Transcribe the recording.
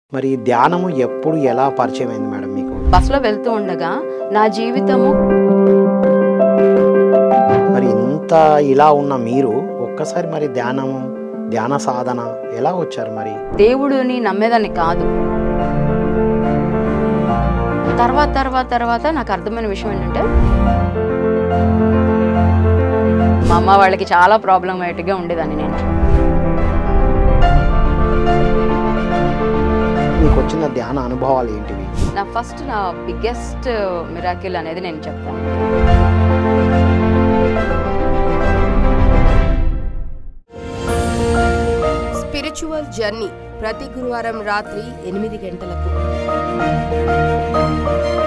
మరి ఈ ధ్యానము ఎప్పుడు ఎలా పరిచయం అయింది మేడం మీకు బస్సులో వెళ్తూ ఉండగా నా జీవితము మరి ఇంత ఇలా ఉన్న మీరు ఒక్కసారి మరి ధ్యానము ధ్యాన సాధన ఎలా వచ్చారు మరి దేవుడిని నమ్మేదాన్ని కాదు తర్వాత తర్వాత తర్వాత నాకు అర్థమైన విషయం ఏంటంటే మా అమ్మ వాళ్ళకి చాలా ప్రాబ్లమేటిక్గా ఉండేదాన్ని నేను మీకు వచ్చిన ధ్యాన అనుభవాలు ఏంటివి నా ఫస్ట్ నా బిగ్గెస్ట్ మిరాకిల్ అనేది నేను చెప్తాను స్పిరిచువల్ జర్నీ ప్రతి గురువారం రాత్రి ఎనిమిది గంటలకు